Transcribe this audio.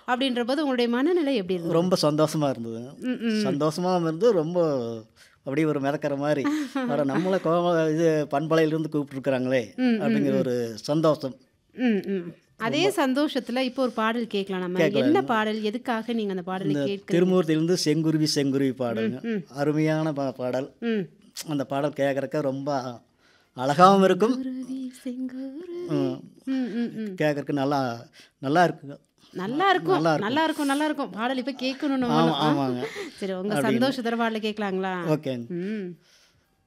அப்படின்ற போது உங்களுடைய மனநிலை எப்படி இருந்தது ரொம்ப சந்தோஷமா இருந்தது ம், ம். சந்தோஷமாகவும் இருந்து ரொம்ப அப்படியே ஒரு மிதக்கிற மாதிரி அட நம்மளை கோவ இது பண்பலையிலேருந்து கூப்பிட்டுருக்குறாங்களே ம், ம், அப்படிங்கிற ஒரு சந்தோஷம் ம் ம் அதே சந்தோஷத்துல இப்போ ஒரு பாடல் கேட்கலாம் நம்ம என்ன பாடல் எதுக்காக நீங்க அந்த பாடலை கேட்க திருமூர்த்தியிலேருந்து செங்குருவி செங்குருவி பாடலுங்க ம். அருமையான பா பாடல் ம் அந்த பாடல் கேட்குறக்க ரொம்ப அழகாகவும் இருக்கும் குருவி செங்கோரு ம், ம் ம் ம் கேட்கறக்கு நல்லா நல்லா இருக்குங்க நல்லா இருக்கும் நல்லா இருக்கும் நல்லா இருக்கும் பாடல் இப்ப கேட்கணும் நம்ம. ஆமாம் ஆமாங்க சரி உங்க சந்தோஷத்தோட பாடல கேட்கலாங்களா ஓகேங்க ம்